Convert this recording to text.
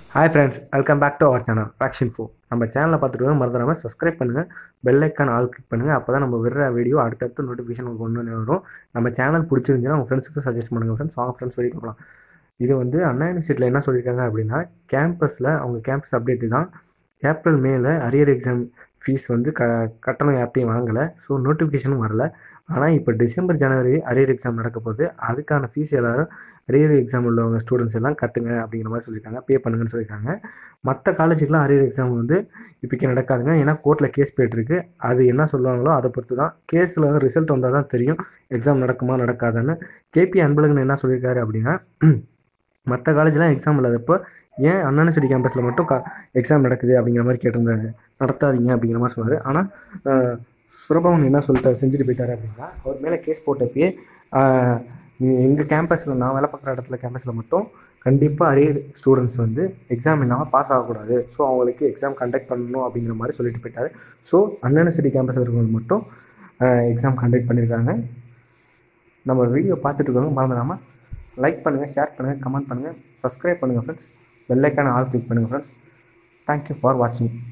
hi friends welcome back to our channel ஃபேக்ஷன் ஃபோ நம்ம சேனலை பார்த்துட்டு மறந்துடாமல் சப்ஸ்கிரைப் பண்ணுங்கள் பெல் ஐக்கான் ஆல் கிளிக் பண்ணுங்கள் அப்போ தான் நம்ம விடுற வீடியோ அடுத்தடுத்து நோட்டிஃபிகேஷன் உங்களுக்கு ஒன்று வரும் நம்ம சேனல் பிடிச்சிருந்துச்சுன்னா உங்கள் ஃப்ரெண்ட்ஸுக்கு சஜஸ்ட் பண்ணுங்கள் ஃப்ரெண்ட்ஸ் அவங்க ஃப்ரெண்ட்ஸ் வரைக்கும் போகலாம் இது வந்து அண்ணா யூனிவர்சிட்டியில் என்ன சொல்லியிருக்காங்க அப்படின்னா கேம்பஸில் அவங்க கேம்பஸ் அப்டேட் தான் ஏப்ரல் மேல அரியர் எக்ஸாம் ஃபீஸ் வந்து க கட்டணம் யார்ட்டையும் வாங்கலை ஸோ நோட்டிஃபிகேஷனும் வரல ஆனால் இப்போ டிசம்பர் ஜனவரி அரியர் எக்ஸாம் நடக்க போகுது அதுக்கான ஃபீஸ் எல்லாரும் அரியர் எக்ஸாம் உள்ளவங்க ஸ்டூடெண்ட்ஸ் எல்லாம் கட்டுங்க அப்படிங்கிற மாதிரி சொல்லியிருக்காங்க பே பண்ணுங்கன்னு சொல்லியிருக்காங்க மற்ற காலேஜுக்குலாம் அரியர் எக்ஸாம் வந்து இப்போக்கி நடக்காதுங்க ஏன்னா கோர்ட்டில் கேஸ் போயிட்டுருக்கு அது என்ன சொல்லுவாங்களோ அதை பொறுத்து தான் கேஸில் வந்து ரிசல்ட் வந்தால் தான் தெரியும் எக்ஸாம் நடக்குமா நடக்காதுன்னு கேபி அன்பழகன் என்ன சொல்லியிருக்காரு அப்படின்னா மற்ற காலேஜ்லாம் எக்ஸாம் இல்லாதப்போ ஏன் அண்ணா யூனிவர்சிட்டி கேம்பஸில் மட்டும் கா எக்ஸாம் நடக்குது அப்படிங்கிற மாதிரி கேட்டிருந்தாரு நடத்தாதீங்க அப்படிங்கிற மாதிரி சொன்னார் ஆனால் சுரபவன் என்ன சொல்லிட்டு செஞ்சுட்டு போயிட்டாரு அப்படின்னா அவர் மேலே கேஸ் போட்டப்பயே எங்கள் கேம்பஸில் நான் வேலை பார்க்குற இடத்துல கேம்பஸில் மட்டும் கண்டிப்பாக அரியர் ஸ்டூடெண்ட்ஸ் வந்து எக்ஸாம் இல்லாமல் பாஸ் ஆகக்கூடாது ஸோ அவங்களுக்கு எக்ஸாம் கண்டக்ட் பண்ணணும் அப்படிங்கிற மாதிரி சொல்லிட்டு போயிட்டாரு ஸோ அண்ணா யூனிவர்சிட்டி கேம்பஸில் இருக்கிறவங்க மட்டும் எக்ஸாம் கண்டக்ட் பண்ணியிருக்காங்க நம்ம வீடியோ பார்த்துட்டு இருக்கவங்க மறந்துடாமல் லைக் பண்ணுங்கள் ஷேர் பண்ணுங்கள் கமெண்ட் பண்ணுங்கள் சப்ஸ்கிரைப் பண்ணுங்கள் ஃப்ரெண்ட்ஸ் பெல்லைக்கான ஆல் கிளிக் பண்ணுங்கள் ஃப்ரெண்ட்ஸ் தேங்க்யூ ஃபார் வாட்சிங்